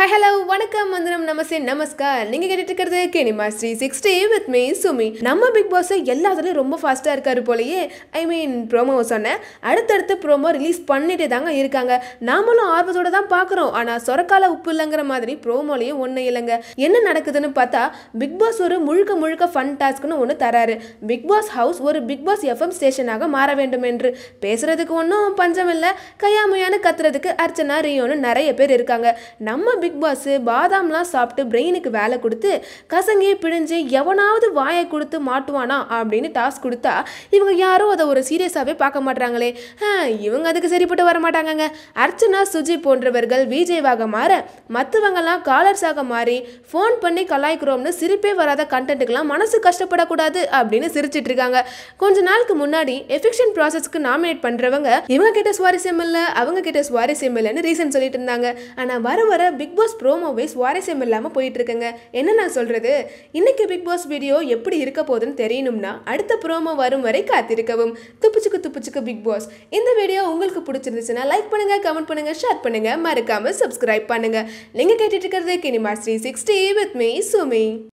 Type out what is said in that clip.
hi hello வணக்கம் வந்தனம் நமஸ்தே நமஸ்கார் நீங்க கேட்டுட்டு இருக்கிறது கேனிமா Sri sixty with me Sumi நம்ம பிக் பாஸ் எல்லாத்துலயும் ரொம்ப ஃபாஸ்டா இருக்காரு போலயே ஐ மீன் ப்ரோமோ சொன்னேன் அடுத்தடுத்து ப்ரோமோ ரிலீஸ் பண்ணிட்டே தாங்க இருக்காங்க நாமளும் ஆர்வத்தோட தான் பார்க்குறோம் ஆனா சொரக்கால உப்பு இல்லைங்கிற மாதிரி ப்ரோமோலையும் ஒன்றும் இல்லைங்க என்ன நடக்குதுன்னு பார்த்தா பிக் பாஸ் ஒரு முழுக்க முழுக்க ஃபன் டாஸ்க்னு ஒன்று தராரு பிக் பாஸ் ஹவுஸ் ஒரு பிக் பாஸ் எஃப்எம் ஸ்டேஷனாக மாற வேண்டும் என்று பேசுறதுக்கு ஒன்றும் பஞ்சம் இல்லை கையாமையான்னு கத்துறதுக்கு அர்ச்சனா ரியோன்னு நிறைய பேர் இருக்காங்க நம்ம பிக் பாஸ் பாதாம்லாம் சாப்பிட்டு பிரெயினுக்கு வேலை கொடுத்து கசங்கி பிழிஞ்சு எவனாவது வாயை கொடுத்து மாட்டுவானா அப்படின்னு டாஸ்க் கொடுத்தா இவங்க யாரும் அதை ஒரு சீரியஸாகவே பார்க்க மாட்டாங்களே இவங்க அதுக்கு சரிப்பட்டு வர மாட்டாங்கங்க அர்ச்சனா சுஜி போன்றவர்கள் விஜய்வாக மாற மற்றவங்கெல்லாம் காலர்ஸாக மாறி ஃபோன் பண்ணி கலாய்க்கிறோம்னு சிரிப்பே வராத கண்டென்ட்டுக்கெல்லாம் மனசு கஷ்டப்படக்கூடாது அப்படின்னு சிரிச்சிட்டு இருக்காங்க கொஞ்ச நாளுக்கு முன்னாடி எஃபிக்ஷன் ப்ராசஸ்க்கு நாமினேட் பண்ணுறவங்க இவங்க கிட்ட சுவாரஸ்யம் இல்லை அவங்க கிட்ட சுவாரஸ்யம் இல்லைன்னு ரீசன் சொல்லிட்டு இருந்தாங்க ஆனால் வர வர பிக் பாஸ் ப்ரோமோவே சுவாரஸ்யம் இல்லாமல் போயிட்டு இருக்குங்க என்ன நான் சொல்றது இன்னைக்கு பிக் பாஸ் வீடியோ எப்படி இருக்க போகுதுன்னு தெரியணும்னா அடுத்த ப்ரோமோ வரும் வரை காத்திருக்கவும் துப்புச்சுக்கு துப்புச்சுக்கு பிக் பாஸ் இந்த வீடியோ உங்களுக்கு பிடிச்சிருந்துச்சுன்னா லைக் பண்ணுங்க கமெண்ட் பண்ணுங்க ஷேர் பண்ணுங்க மறக்காம சப்ஸ்கிரைப் பண்ணுங்க நீங்க கேட்டுட்டு இருக்கிறது கினிமா Sri sixty with me Sumi